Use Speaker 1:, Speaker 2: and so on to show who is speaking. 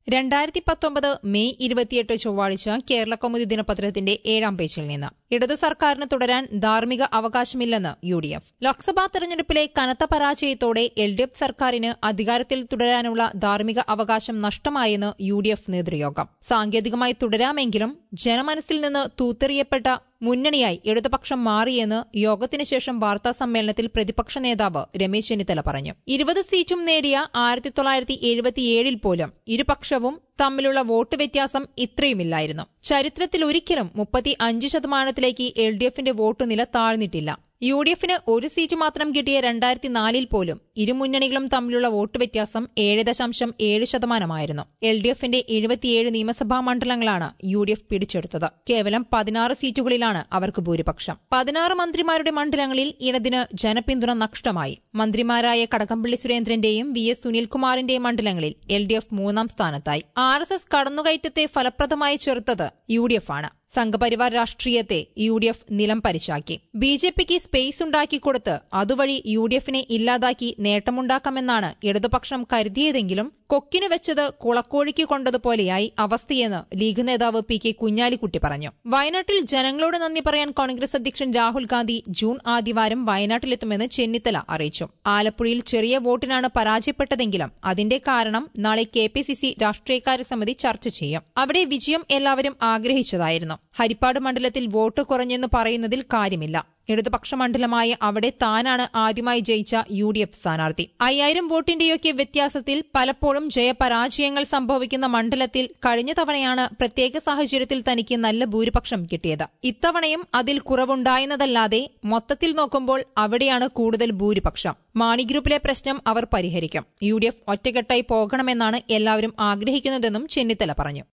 Speaker 1: രണ്ടായിരത്തി പത്തൊമ്പത് മെയ് ഇരുപത്തിയെട്ട് ചൊവ്വാഴ്ച കേരള കൗമുദി ദിനപത്രത്തിന്റെ ഏഴാം പേജിൽ നിന്ന് ഇടതു സർക്കാരിന് തുടരാൻ ധാർമ്മിക അവകാശമില്ലെന്ന് യു ഡി എഫ് ലോക്സഭാ തെരഞ്ഞെടുപ്പിലെ കനത്ത പരാജയത്തോടെ എൽ ഡി എഫ് സർക്കാരിന് അധികാരത്തിൽ തുടരാനുള്ള ധാർമ്മിക അവകാശം നഷ്ടമായെന്ന് യു ഡി എഫ് നേതൃയോഗം സാങ്കേതികമായി തുടരാമെങ്കിലും ജനമനസ്സിൽ നിന്ന് തൂത്തെറിയപ്പെട്ട മുന്നണിയായി ഇടതുപക്ഷം മാറിയെന്ന് യോഗത്തിന് ശേഷം വാർത്താ സമ്മേളനത്തിൽ പ്രതിപക്ഷ നേതാവ് രമേശ് ചെന്നിത്തല പറഞ്ഞു ഇരുപത് സീറ്റും നേടിയ ആയിരത്തി തൊള്ളായിരത്തി എഴുപത്തിയേഴിൽ പോലും ഇരുപക്ഷവും തമ്മിലുള്ള വോട്ട് വ്യത്യാസം ഇത്രയുമില്ലായിരുന്നു ചരിത്രത്തിൽ ഒരിക്കലും മുപ്പത്തി അഞ്ച് ശതമാനത്തിലേക്ക് എൽ ഡി എഫിന്റെ വോട്ട് നില താഴ്ന്നിട്ടില്ല യു ഡി എഫിന് ഒരു സീറ്റ് മാത്രം കിട്ടിയ രണ്ടായിരത്തി നാലിൽ പോലും ഇരുമുന്നണികളും തമ്മിലുള്ള വോട്ട് വ്യത്യാസം ഏഴ് ദശാംശം ഏഴ് ശതമാനമായിരുന്നു എൽ ഡി എഫിന്റെ എഴുപത്തിയേഴ് നിയമസഭാ മണ്ഡലങ്ങളാണ് യു ഡി എഫ് പിടിച്ചെടുത്തത് കേവലം പതിനാറ് സീറ്റുകളിലാണ് അവർക്ക് ഭൂരിപക്ഷം പതിനാറ് മന്ത്രിമാരുടെ മണ്ഡലങ്ങളിൽ ഇടതിന് ജനപിന്തുണ നഷ്ടമായി മന്ത്രിമാരായ കടകംപള്ളി സുരേന്ദ്രന്റെയും വി എസ് സുനിൽകുമാറിന്റെയും മണ്ഡലങ്ങളിൽ എൽ ഡി എഫ് മൂന്നാം സ്ഥാനത്തായി ആർ എസ് എസ് കടന്നുകയറ്റത്തെ ഫലപ്രദമായി ചെറുത്തത് യു ഡി എഫ് ആണ് സംഘപരിവാർ രാഷ്ട്രീയത്തെ യു ഡി എഫ് നിലം പരിശാക്കി ബി ജെ പിക്ക് സ്പേസ് ഉണ്ടാക്കിക്കൊടുത്ത് അതുവഴി യു ഡി എഫിനെ ഇല്ലാതാക്കി നേട്ടമുണ്ടാക്കാമെന്നാണ് ഇടതുപക്ഷം കരുതിയതെങ്കിലും കൊക്കിനു വെച്ചത് കുളക്കോഴിക്ക് കൊണ്ടതുപോലെയായി അവസ്ഥയെന്ന് ലീഗ് നേതാവ് പി കെ കുഞ്ഞാലിക്കുട്ടി പറഞ്ഞു വയനാട്ടിൽ ജനങ്ങളോട് നന്ദി പറയാൻ കോൺഗ്രസ് അധ്യക്ഷൻ രാഹുൽ ഗാന്ധി ജൂൺ ആദ്യവാരം വയനാട്ടിലെത്തുമെന്ന് ചെന്നിത്തല അറിയിച്ചു ആലപ്പുഴയിൽ ചെറിയ വോട്ടിനാണ് പരാജയപ്പെട്ടതെങ്കിലും അതിന്റെ കാരണം നാളെ കെ പി സി സി രാഷ്ട്രീയകാര്യ സമിതി ചർച്ച ചെയ്യും അവിടെ വിജയം എല്ലാവരും ആഗ്രഹിച്ചതായിരുന്നു ഹരിപ്പാട് മണ്ഡലത്തിൽ വോട്ട് കുറഞ്ഞെന്ന് പറയുന്നതിൽ കാര്യമില്ല ഇടതുപക്ഷ മണ്ഡലമായ അവിടെ താനാണ് ആദ്യമായി ജയിച്ച യു ഡി എഫ് സ്ഥാനാർത്ഥി അയ്യായിരം വോട്ടിന്റെയൊക്കെ വ്യത്യാസത്തിൽ പലപ്പോഴും ജയപരാജയങ്ങൾ സംഭവിക്കുന്ന മണ്ഡലത്തിൽ കഴിഞ്ഞ തവണയാണ് പ്രത്യേക സാഹചര്യത്തിൽ തനിക്ക് നല്ല ഭൂരിപക്ഷം കിട്ടിയത് ഇത്തവണയും അതിൽ കുറവുണ്ടായെന്നതല്ലാതെ മൊത്തത്തിൽ നോക്കുമ്പോൾ അവിടെയാണ് കൂടുതൽ ഭൂരിപക്ഷം മാണി ഗ്രൂപ്പിലെ പ്രശ്നം അവർ പരിഹരിക്കും യു ഡി എഫ് ഒറ്റക്കെട്ടായി പോകണമെന്നാണ് എല്ലാവരും ആഗ്രഹിക്കുന്നതെന്നും ചെന്നിത്തല പറഞ്ഞു